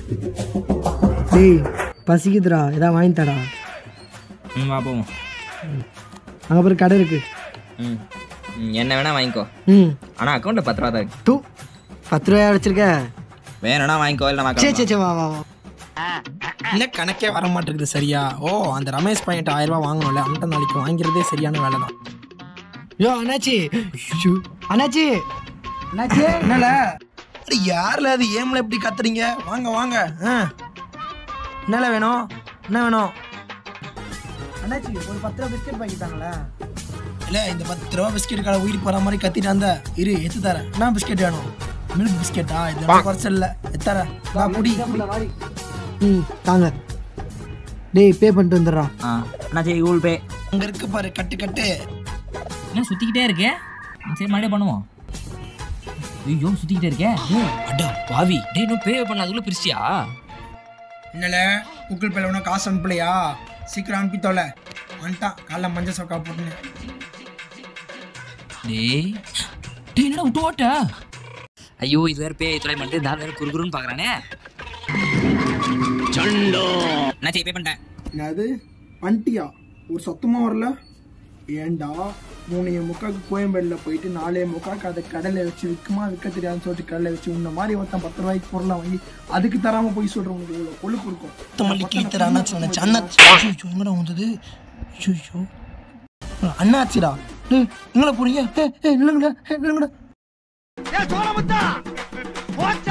டேய் பசிக்குதுடா ஏதாவது வாங்கி தடா ம் வா போவோம் அங்கே அப்புறம் கடை இருக்கு ம் ம், என்ன வேணா வாங்கிக்கோ ம் ஆனால் அக்கௌண்ட்டில் பத்து ரூபா தான் இருக்கு தூ பத்து ரூபாயா வச்சிருக்க வேணும்னா வாங்கிக்கோ இல்லை சே நான் சே சே வா வா வா இல்லை கணக்கே வர மாட்டேங்குது சரியா ஓ அந்த ரமேஷ் பையன்ட்ட ஆயிரம் ரூபாய் வாங்கணும்ல அவன்கிட்ட நாளைக்கு வாங்கிறதே சரியான வேலை தான் யோ அண்ணாச்சி ஷூ. அண்ணாச்சி அண்ணாச்சி என்னல அட யாரில் அது ஏம்ல எப்படி கத்துறீங்க வாங்க வாங்க ஆ என்னல வேணும் என்ன வேணும் அண்ணாச்சி ஒரு பத்து ரூபா பிஸ்கட் பாக்கிட்டாங்களா இல்லை இந்த பத்து ரூபா பிஸ்கெட் கடை உயிர் போகிற மாதிரி கத்திட்டு அந்த இரு எத்து தரேன் என்ன பிஸ்கெட் வேணும் மில்க் பிஸ்கெட்டா இது குறைச்சல் இல்லை எத்தரேன் வா புடி ம் தாங்க டேய் பே பண்ணிட்டு வந்துடுறா ஆ அண்ணா சரி கூகுள் பே அங்கே இருக்கு பாரு கட்டு கட்டு என்ன சுற்றிக்கிட்டே இருக்கே சரி மறுபடியும் பண்ணுவோம் ஐயோ சுற்றிக்கிட்டே இருக்கே அடா பாவி டேய் இன்னும் பே பண்ண அதுக்குள்ளே பிரிச்சியா என்னல கூகுள் பேல ஒன்றும் காசு அனுப்பலையா சீக்கிரம் அனுப்பி தொலை வந்துட்டான் காலைல மஞ்சள் சொக்கா போட்டுன்னு டேய் டேய் என்னடா விட்டு ஓட்ட ஐயோ இது வேற பே தொலை பண்ணிட்டு இந்த ஆள் வேற குறுகுறுன்னு பார்க்குறானே நான் சரி பே பண்ணிட்டேன் என்னது வண்டியா ஒரு சத்தமாக வரல ஏன்டா மூணே முக்காக்கு கோயம்பேடில் போயிட்டு நாலே முக்காக்கு அதை கடலில் வச்சு விற்குமா விற்க தெரியாதுன்னு சொல்லிட்டு கடலில் வச்சு உன்ன மாதிரி ஒருத்தன் பத்து ரூபாய்க்கு பொருளை வாங்கி அதுக்கு தராம போய் சொல்கிறேன் உனக்கு இவ்வளோ கொழுப்பு இருக்கும் மல்லி கிழித்தர அண்ணாச்சி நினச்சி அண்ணாச்சி ஐயோ எங்கடா வந்தது ஐயோ அண்ணாச்சிடா டேய் எங்களை போறீங்க ஏ ஏ இல்லைங்கடா ஏ இல்லைங்கடா